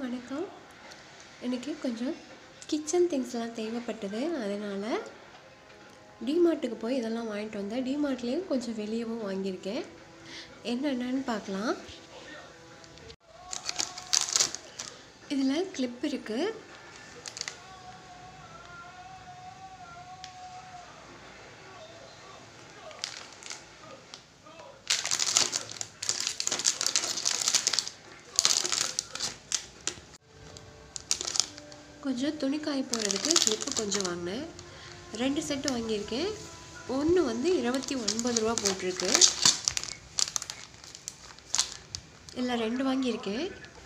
வணக்கம் எனக்கு கொஞ்சம் கிச்சன் திங்ஸ்லாம் தேவைப்பட்டது அதனால் டிமார்ட்டுக்கு போய் இதெல்லாம் வாங்கிட்டு வந்தேன் டிமார்ட்லேயும் கொஞ்சம் வெளியவும் வாங்கியிருக்கேன் என்னென்னு பார்க்கலாம் இதில் கிளிப் இருக்குது கொஞ்சம் துணி காய போடுறதுக்கு கிளிப்பு கொஞ்சம் வாங்கினேன் ரெண்டு செட்டு வாங்கியிருக்கேன் ஒன்று வந்து இருபத்தி ஒன்பது ரூபா போட்டிருக்கு இல்லை ரெண்டு வாங்கியிருக்கேன்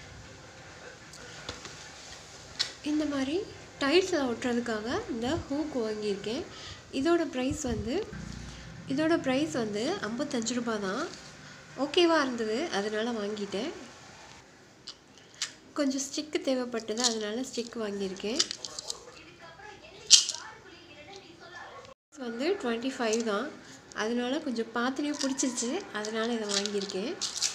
இந்த மாதிரி டைல்ஸில் ஒட்டுறதுக்காக இந்த ஹூக் வாங்கியிருக்கேன் இதோட ப்ரைஸ் வந்து இதோட ப்ரைஸ் வந்து ஐம்பத்தஞ்சு ரூபா தான் ஓகேவாக இருந்தது அதனால் வாங்கிட்டேன் கொஞ்சம் ஸ்டிக்கு தேவைப்பட்டது அதனால ஸ்டிக் வாங்கியிருக்கேன் வந்து டுவெண்ட்டி ஃபைவ் தான் அதனால கொஞ்சம் பார்த்துலேயே பிடிச்சிருச்சு அதனால் இதை வாங்கியிருக்கேன்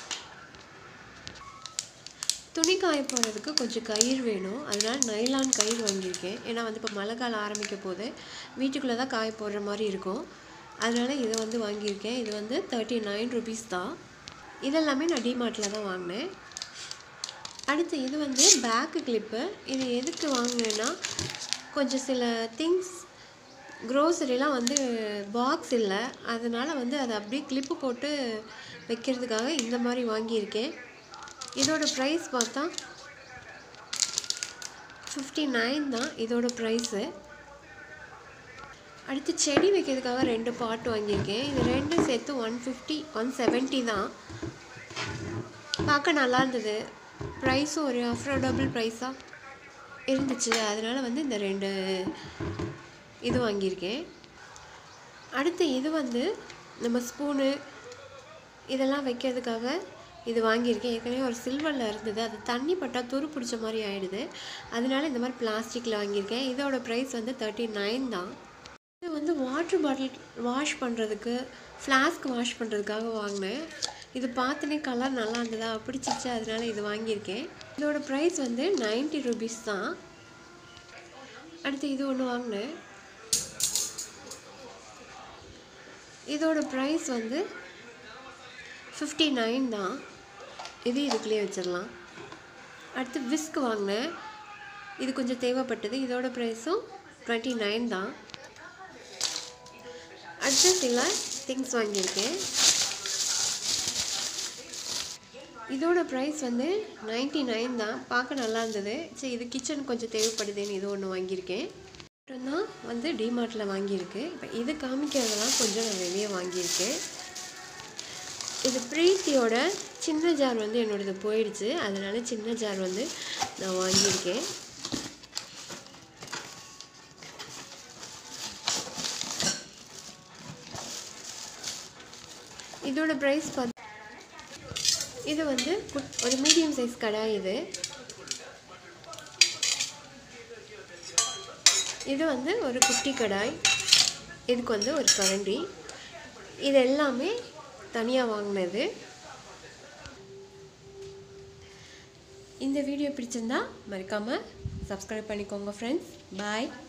துணி காய போடுறதுக்கு கொஞ்சம் கயிறு வேணும் அதனால நைலான் கயிறு வாங்கியிருக்கேன் ஏன்னா வந்து இப்போ மழை காலம் ஆரம்பிக்க போது வீட்டுக்குள்ளே தான் காய போடுற மாதிரி இருக்கும் அதனால் இதை வந்து வாங்கியிருக்கேன் இது வந்து தேர்ட்டி நைன் ருபீஸ் தான் இதெல்லாமே நான் டிமார்ட்டில் தான் வாங்கினேன் அடுத்து இது வந்து பேக்கு கிளிப்பு இது எதுக்கு வாங்கினேன்னா கொஞ்சம் சில திங்ஸ் க்ரோசரிலாம் வந்து பாக்ஸ் இல்லை அதனால் வந்து அதை அப்படியே கிளிப்பு போட்டு வைக்கிறதுக்காக இந்த மாதிரி வாங்கியிருக்கேன் இதோட ப்ரைஸ் பார்த்தா ஃபிஃப்டி நைன் தான் இதோட ப்ரைஸு அடுத்து செடி வைக்கிறதுக்காக ரெண்டு பாட் வாங்கியிருக்கேன் இது ரெண்டும் சேர்த்து ஒன் ஃபிஃப்டி ஒன் செவன்ட்டி தான் பார்க்க நல்லா இருந்தது ப்ரைஸும் ஒரு அஃபோர்டபுள் ப்ரைஸாக இருந்துச்சு அதனால் வந்து இந்த ரெண்டு இது வாங்கியிருக்கேன் அடுத்து இது வந்து நம்ம ஸ்பூனு இதெல்லாம் வைக்கிறதுக்காக இது வாங்கியிருக்கேன் ஏற்கனவே ஒரு சில்வரில் இருந்தது அது தண்ணி பட்டால் துரு பிடிச்ச மாதிரி ஆகிடுது அதனால இந்த மாதிரி பிளாஸ்டிக்கில் வாங்கியிருக்கேன் இதோட ப்ரைஸ் வந்து தேர்ட்டி நைன் தான் இது வந்து வாட்டர் பாட்டில் வாஷ் பண்ணுறதுக்கு ஃப்ளாஸ்க் வாஷ் பண்ணுறதுக்காக வாங்கினேன் இது பார்த்தனே கலர் நல்லா இருந்ததா பிடிச்சிச்சு அதனால இது வாங்கியிருக்கேன் இதோட ப்ரைஸ் வந்து நைன்ட்டி ருபீஸ் தான் அடுத்து இது ஒன்று வாங்கினேன் இதோட ப்ரைஸ் வந்து ஃபிஃப்டி நைன் தான் இது இதுக்குள்ளேயே வச்சிடலாம் அடுத்து விஸ்க் வாங்கினேன் இது கொஞ்சம் தேவைப்பட்டது இதோட ப்ரைஸும் டுவெண்ட்டி நைன் தான் அடுத்து சில திங்ஸ் வாங்கியிருக்கேன் இதோட ப்ரைஸ் வந்து நைன்ட்டி நைன் தான் பார்க்க நல்லா இருந்தது சரி இது கிச்சன் கொஞ்சம் தேவைப்படுதுன்னு இது ஒன்று வாங்கியிருக்கேன் தான் வந்து டிமார்ட்டில் வாங்கியிருக்கு இப்போ இது காமிக்கிறதெல்லாம் கொஞ்சம் நான் வெளியே வாங்கியிருக்கேன் இது பிரீத்தியோட சின்ன ஜார் வந்து என்னோடது போயிடுச்சு அதனால சின்ன ஜார் வந்து நான் வாங்கியிருக்கேன் இதோட ப்ரைஸ் பார்த்து இது வந்து ஒரு மீடியம் சைஸ் கடாய் இது இது வந்து ஒரு குட்டி கடாய் இதுக்கு வந்து ஒரு கரண்டி இது எல்லாமே தனியாக வாங்கினது இந்த வீடியோ பிடிச்சிருந்தா மறக்காமல் சப்ஸ்கிரைப் பண்ணிக்கோங்க ஃப்ரெண்ட்ஸ் பாய்